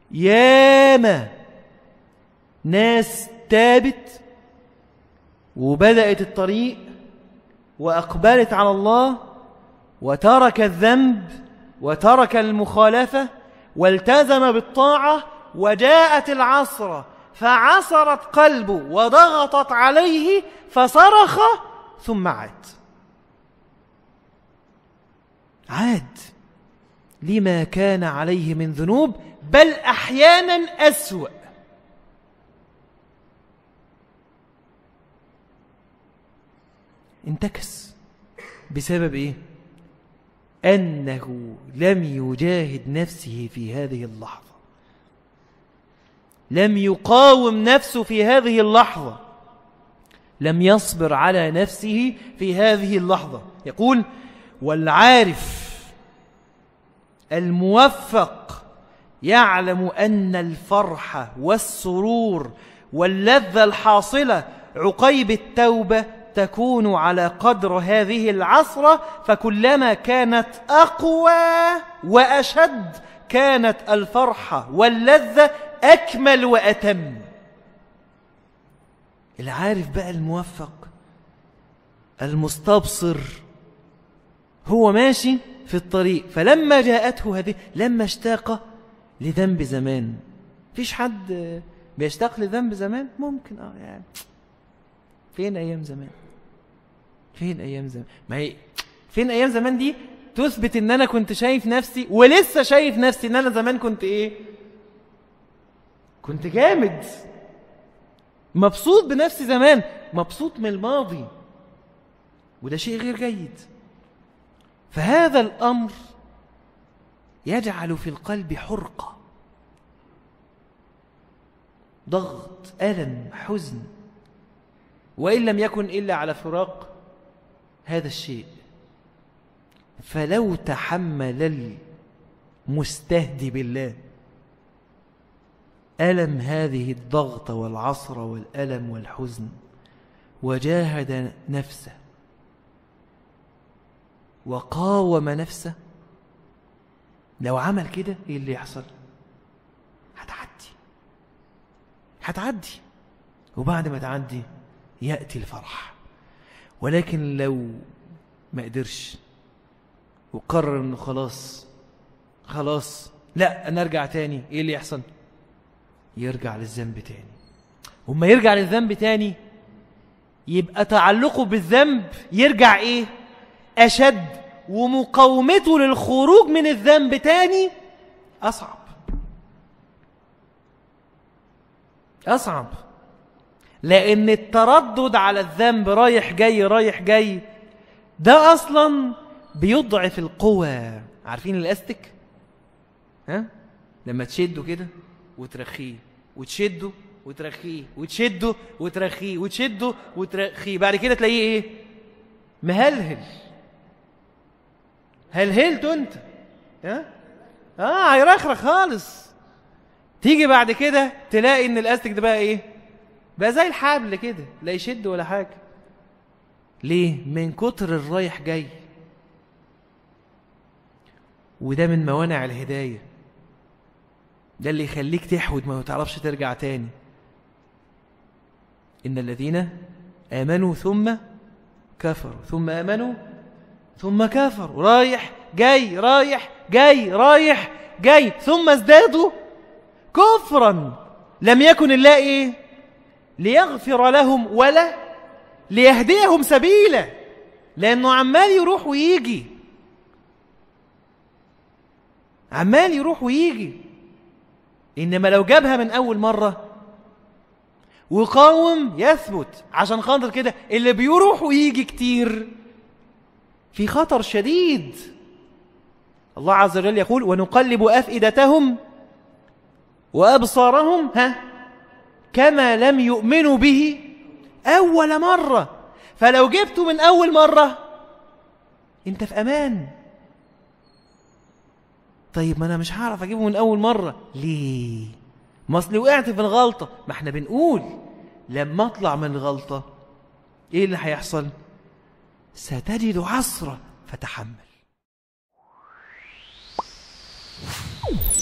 ياما ناس تابت وبدأت الطريق وأقبلت على الله وترك الذنب وترك المخالفة والتزم بالطاعة وجاءت العصرة فعصرت قلبه وضغطت عليه فصرخ ثم عاد عاد لما كان عليه من ذنوب بل أحيانا أسوأ انتكس بسبب إيه؟ أنه لم يجاهد نفسه في هذه اللحظة لم يقاوم نفسه في هذه اللحظة لم يصبر على نفسه في هذه اللحظة يقول والعارف الموفق يعلم أن الفرح والسرور واللذة الحاصلة عقيب التوبة تكون على قدر هذه العصرة فكلما كانت أقوى وأشد كانت الفرحة واللذة أكمل وأتم العارف بقى الموفق المستبصر هو ماشي في الطريق فلما جاءته هذه لما اشتاق لذنب زمان فيش حد بيشتاق لذنب زمان ممكن اه يعني فين ايام زمان فين ايام زمان ما هي فين ايام زمان دي تثبت ان انا كنت شايف نفسي ولسه شايف نفسي ان انا زمان كنت ايه كنت جامد مبسوط بنفسي زمان مبسوط من الماضي وده شيء غير جيد فهذا الأمر يجعل في القلب حرقة ضغط ألم حزن وإن لم يكن إلا على فراق هذا الشيء فلو تحمل المستهدي بالله ألم هذه الضغط والعصر والألم والحزن وجاهد نفسه وقاوم نفسه لو عمل كده ايه اللي يحصل هتعدي هتعدي وبعد ما تعدي يأتي الفرح ولكن لو ما قدرش وقرر انه خلاص خلاص لا انا ارجع تاني ايه اللي يحصل يرجع للذنب تاني وما يرجع للذنب تاني يبقى تعلقه بالذنب يرجع ايه اشد ومقاومته للخروج من الذنب تاني اصعب اصعب لان التردد على الذنب رايح جاي رايح جاي ده اصلا بيضعف القوة عارفين الاستك ها لما تشده كده وترخيه وتشده وترخيه وتشده وترخيه وتشده وترخيه بعد كده تلاقيه ايه مهلهل هلهلته انت ها اه هيرخرخ خالص تيجي بعد كده تلاقي ان الاستك ده بقى ايه بقى زي الحبل كده لا يشد ولا حاجه ليه من كتر الرايح جاي وده من موانع الهدايه ده اللي يخليك تحود ما تعرفش ترجع تاني إن الذين آمنوا ثم كفروا ثم آمنوا ثم كفروا رايح جاي رايح جاي رايح جاي ثم ازدادوا كفرا لم يكن الله إيه ليغفر لهم ولا ليهديهم سبيلا لأنه عمال يروح ويجي عمال يروح ويجي إنما لو جابها من أول مرة وقاوم يثبت عشان خاطر كده اللي بيروح ويجي كتير في خطر شديد الله عز وجل يقول ونقلب أفئدتهم وأبصارهم ها كما لم يؤمنوا به أول مرة فلو جبته من أول مرة أنت في أمان طيب ما أنا مش هعرف أجيبه من أول مرة ليه؟ ما أصل وقعت في الغلطة ما احنا بنقول لما أطلع من الغلطة إيه اللي هيحصل؟ ستجد عصرة فتحمل